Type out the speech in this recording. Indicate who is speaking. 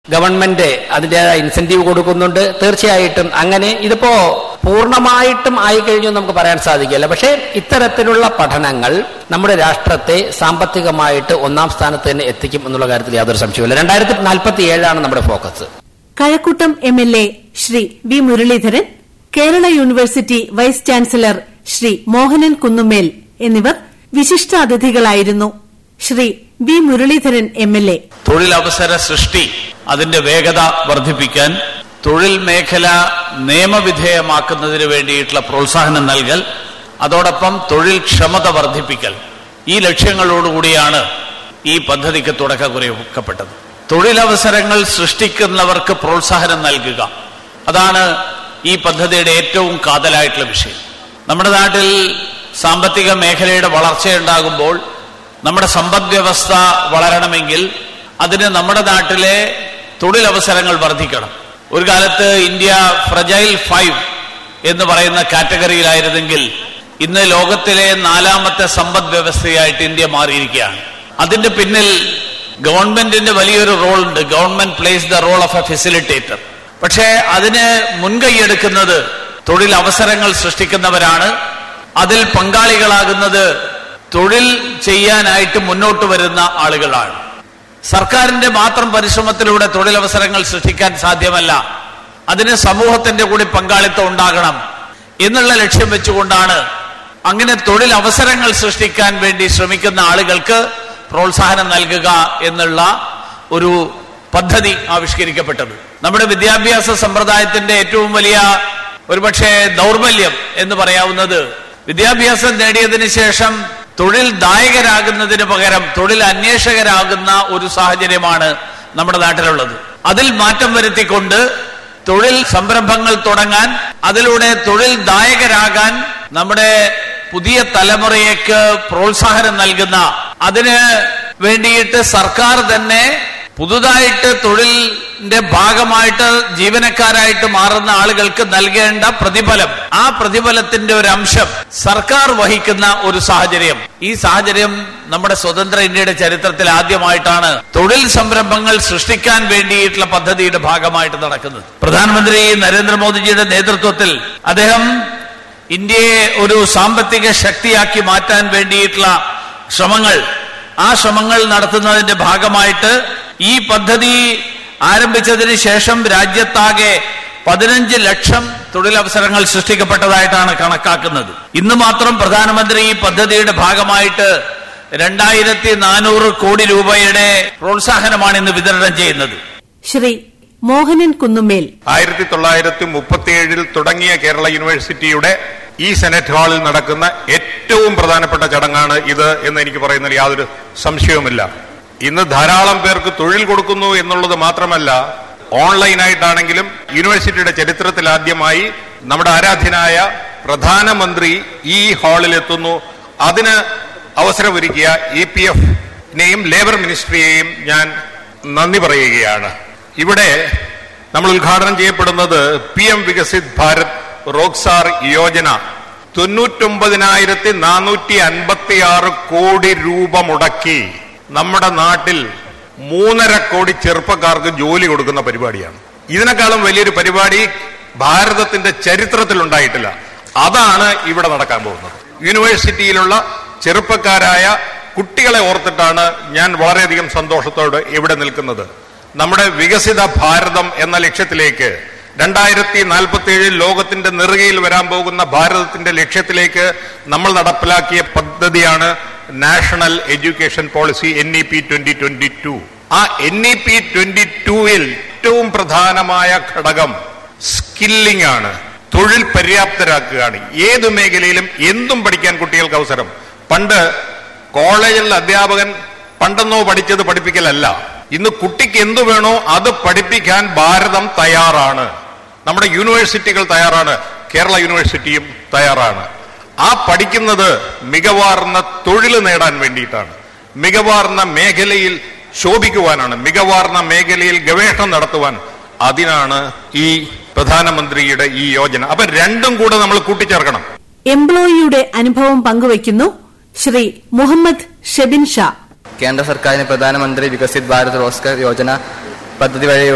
Speaker 1: government അതിൻ്റെതായ incentive കൊടുക്കുന്നുണ്ട് തീർച്ചയായിട്ടും അങ്ങനെ ഇതിപ്പോ പൂർണ്ണമായിട്ടും ആയിക്കഴിഞ്ഞു എന്ന് നമുക്ക് പറയാൻ സാധിക്കില്ല പക്ഷേ ഇത്തരത്തിലുള്ള പഠനങ്ങൾ നമ്മുടെ രാഷ്ട്രത്തെ സാമ്പത്തികമായിട്ട് ഒന്നാം സ്ഥാനത്ത് തന്നെ എത്തിക്കും എന്നുള്ള കാര്യത്തിൽ യാതൊരു സംശയമില്ല രണ്ടായിരത്തി നാൽപ്പത്തി ഏഴാണ് നമ്മുടെ focus
Speaker 2: Kazhakoottam M L A Sri V Muraleedharan Kerala university vice chancellor Sri Mohanan Kunnummel എന്നിവർ വിശിഷ്ടാതിഥികളായിരുന്നു Sri V Muraleedharan M L A
Speaker 3: തൊഴിലവസര സൃഷ്ടി അതിന്റെ വേഗത വർദ്ധിപ്പിക്കാൻ തൊഴിൽ മേഖല നിയമവിധേയമാക്കുന്നതിന് വേണ്ടിയിട്ടുള്ള പ്രോത്സാഹനം നൽകൽ അതോടൊപ്പം തൊഴിൽ ക്ഷമത വർദ്ധിപ്പിക്കൽ ഈ ലക്ഷ്യങ്ങളോടുകൂടിയാണ് ഈ പദ്ധതിക്ക് തുടക്കം കുറിക്കപ്പെട്ടത് തൊഴിലവസരങ്ങൾ സൃഷ്ടിക്കുന്നവർക്ക് പ്രോത്സാഹനം നൽകുക അതാണ് ഈ പദ്ധതിയുടെ ഏറ്റവും കാതലായിട്ടുള്ള വിഷയം നമ്മുടെ നാട്ടിൽ സാമ്പത്തിക മേഖലയുടെ വളർച്ചയുണ്ടാകുമ്പോൾ നമ്മുടെ സമ്പദ് വ്യവസ്ഥ വളരണമെങ്കിൽ അതിന് നമ്മുടെ നാട്ടിലെ തൊഴിലവസരങ്ങൾ വർദ്ധിക്കണം ഒരു കാലത്ത് ഇന്ത്യ ഫ്രജൈൽ ഫൈവ് എന്ന് പറയുന്ന കാറ്റഗറിയിലായിരുന്നെങ്കിൽ ഇന്ന് ലോകത്തിലെ നാലാമത്തെ സമ്പദ് വ്യവസ്ഥയായിട്ട് ഇന്ത്യ മാറിയിരിക്കുകയാണ് അതിന്റെ പിന്നിൽ ഗവൺമെന്റിന്റെ വലിയൊരു റോൾ ഉണ്ട് government plays the role of a facilitator പക്ഷേ അതിന് മുൻകൈയെടുക്കുന്നത് തൊഴിൽ അവസരങ്ങൾ സൃഷ്ടിക്കുന്നവരാണ് അതിൽ പങ്കാളികളാകുന്നത് തൊഴിൽ ചെയ്യാനായിട്ട് മുന്നോട്ട് വരുന്ന ആളുകളാണ് സർക്കാരിന്റെ മാത്രം പരിശ്രമത്തിലൂടെ തൊഴിലവസരങ്ങൾ സൃഷ്ടിക്കാൻ സാധ്യമല്ല അതിന് സമൂഹത്തിന്റെ കൂടി പങ്കാളിത്തം ഉണ്ടാകണം എന്നുള്ള ലക്ഷ്യം വെച്ചുകൊണ്ടാണ് അങ്ങനെ തൊഴിൽ അവസരങ്ങൾ സൃഷ്ടിക്കാൻ വേണ്ടി ശ്രമിക്കുന്ന ആളുകൾക്ക് പ്രോത്സാഹനം നൽകുക എന്നുള്ള ഒരു പദ്ധതി ആവിഷ്കരിക്കപ്പെട്ടത് നമ്മുടെ വിദ്യാഭ്യാസ സമ്പ്രദായത്തിന്റെ ഏറ്റവും വലിയ ഒരുപക്ഷെ ദൗർബല്യം എന്ന് പറയാവുന്നത് വിദ്യാഭ്യാസം നേടിയതിന് ശേഷം തൊഴിൽ ദായകരാകുന്നതിന് പകരം തൊഴിൽ അന്വേഷകരാകുന്ന ഒരു സാഹചര്യമാണ് നമ്മുടെ നാട്ടിലുള്ളത് അതിൽ മാറ്റം വരുത്തിക്കൊണ്ട് തൊഴിൽ സംരംഭങ്ങൾ തുടങ്ങാൻ അതിലൂടെ തൊഴിൽ ദായകരാകാൻ നമ്മുടെ പുതിയ തലമുറയ്ക്ക് പ്രോത്സാഹനം നൽകുന്ന അതിന് വേണ്ടിയിട്ട് സർക്കാർ തന്നെ പുതുതായിട്ട് തൊഴിലിന്റെ ഭാഗമായിട്ട് ജീവനക്കാരായിട്ട് മാറുന്ന ആളുകൾക്ക് നൽകേണ്ട പ്രതിഫലം ആ പ്രതിഫലത്തിന്റെ ഒരു അംശം സർക്കാർ വഹിക്കുന്ന ഒരു സാഹചര്യം ഈ സാഹചര്യം നമ്മുടെ സ്വതന്ത്ര ഇന്ത്യയുടെ ചരിത്രത്തിൽ ആദ്യമായിട്ടാണ് തൊഴിൽ സംരംഭങ്ങൾ സൃഷ്ടിക്കാൻ വേണ്ടിയിട്ടുള്ള പദ്ധതിയുടെ ഭാഗമായിട്ട് നടക്കുന്നത് പ്രധാനമന്ത്രി നരേന്ദ്രമോദിജിയുടെ നേതൃത്വത്തിൽ അദ്ദേഹം ഇന്ത്യയെ ഒരു സാമ്പത്തിക ശക്തിയാക്കി മാറ്റാൻ വേണ്ടിയിട്ടുള്ള ശ്രമങ്ങൾ ആ ശ്രമങ്ങൾ നടത്തുന്നതിന്റെ ഭാഗമായിട്ട് ഈ പദ്ധതി ആരംഭിച്ചതിന് ശേഷം രാജ്യത്താകെ പതിനഞ്ച് ലക്ഷം തൊഴിലവസരങ്ങൾ സൃഷ്ടിക്കപ്പെട്ടതായിട്ടാണ് കണക്കാക്കുന്നത് ഇന്ന് മാത്രം പ്രധാനമന്ത്രി ഈ പദ്ധതിയുടെ ഭാഗമായിട്ട് രണ്ടായിരത്തി നാനൂറ് കോടി രൂപയുടെ പ്രോത്സാഹനമാണ് ഇന്ന് വിതരണം ചെയ്യുന്നത്
Speaker 2: ശ്രീ മോഹനൻ കുന്നുമേൽ
Speaker 4: ആയിരത്തി തൊള്ളായിരത്തി മുപ്പത്തിയേഴിൽ തുടങ്ങിയ കേരള യൂണിവേഴ്സിറ്റിയുടെ ഈ സെനറ്റ് ഹാളിൽ നടക്കുന്ന ഏറ്റവും പ്രധാനപ്പെട്ട ചടങ്ങാണ് ഇത് എന്ന് എനിക്ക് പറയുന്നതിൽ യാതൊരു സംശയവുമില്ല ഇന്ന് ധാരാളം പേർക്ക് തൊഴിൽ കൊടുക്കുന്നു എന്നുള്ളത് മാത്രമല്ല ഓൺലൈനായിട്ടാണെങ്കിലും യൂണിവേഴ്സിറ്റിയുടെ ചരിത്രത്തിൽ ആദ്യമായി നമ്മുടെ ആരാധ്യനായ പ്രധാനമന്ത്രി ഈ ഹാളിൽ എത്തുന്നു അതിന് അവസരമൊരുക്കിയ ഇ പി എഫിനെയും ലേബർ മിനിസ്ട്രിയെയും ഞാൻ നന്ദി പറയുകയാണ് ഇവിടെ നമ്മൾ ഉദ്ഘാടനം ചെയ്യപ്പെടുന്നത് പി എം വികസിത് ഭാരത് റോക്സാർ യോജന തൊണ്ണൂറ്റൊമ്പതിനായിരത്തി നാനൂറ്റി അൻപത്തി ആറ് കോടി രൂപ മുടക്കി നമ്മുടെ നാട്ടിൽ മൂന്നര കോടി ചെറുപ്പക്കാർക്ക് ജോലി കൊടുക്കുന്ന പരിപാടിയാണ് ഇതിനേക്കാളും വലിയൊരു പരിപാടി ഭാരതത്തിന്റെ ചരിത്രത്തിൽ ഉണ്ടായിട്ടില്ല അതാണ് ഇവിടെ നടക്കാൻ പോകുന്നത് യൂണിവേഴ്സിറ്റിയിലുള്ള ചെറുപ്പക്കാരായ കുട്ടികളെ ഓർത്തിട്ടാണ് ഞാൻ വളരെയധികം സന്തോഷത്തോടെ ഇവിടെ നിൽക്കുന്നത് നമ്മുടെ വികസിത ഭാരതം എന്ന ലക്ഷ്യത്തിലേക്ക് രണ്ടായിരത്തി നാൽപ്പത്തി ഏഴിൽ ലോകത്തിന്റെ നെറുകയിൽ വരാൻ പോകുന്ന ഭാരതത്തിന്റെ ലക്ഷ്യത്തിലേക്ക് നമ്മൾ നടപ്പിലാക്കിയ പദ്ധതിയാണ് national education policy N E P twenty twenty two ആ എൻ ഇ പി ട്വന്റി ടുവിൽ ഏറ്റവും പ്രധാനമായ ഘടകം സ്കില്ലിംഗ് ആണ് തൊഴിൽ പര്യാപ്തരാക്കുകയാണ് ഏത് മേഖലയിലും എന്തും പഠിക്കാൻ കുട്ടികൾക്ക് അവസരം പണ്ട് കോളേജിൽ അധ്യാപകൻ പണ്ടെന്നോ പഠിച്ചത് പഠിപ്പിക്കലല്ല ഇന്ന് കുട്ടിക്ക് എന്തു വേണോ അത് പഠിപ്പിക്കാൻ ഭാരതം തയ്യാറാണ് നമ്മുടെ യൂണിവേഴ്സിറ്റികൾ തയ്യാറാണ് കേരള യൂണിവേഴ്സിറ്റിയും തയ്യാറാണ് ആ പഠിക്കുന്നത് മികവാർന്ന തൊഴിൽ നേടാൻ വേണ്ടിയിട്ടാണ് മികവാർന്ന മേഖലയിൽ ശോഭിക്കുവാനാണ് മികവാർന്ന മേഖലയിൽ ഗവേഷണം നടത്തുവാൻ അതിനാണ് ഈ പ്രധാനമന്ത്രിയുടെ ഈ യോജന അപ്പൊ രണ്ടും കൂടെ നമ്മൾ കൂട്ടിച്ചേർക്കണം
Speaker 2: എംപ്ലോയിയുടെ അനുഭവം പങ്കുവയ്ക്കുന്നു ശ്രീ മുഹമ്മദ് ഷെബിൻ ഷാ
Speaker 5: കേന്ദ്ര സർക്കാരിന് പ്രധാനമന്ത്രി വികസിത് ഭാരത് റോസ്ഗർ യോജന പദ്ധതി വഴി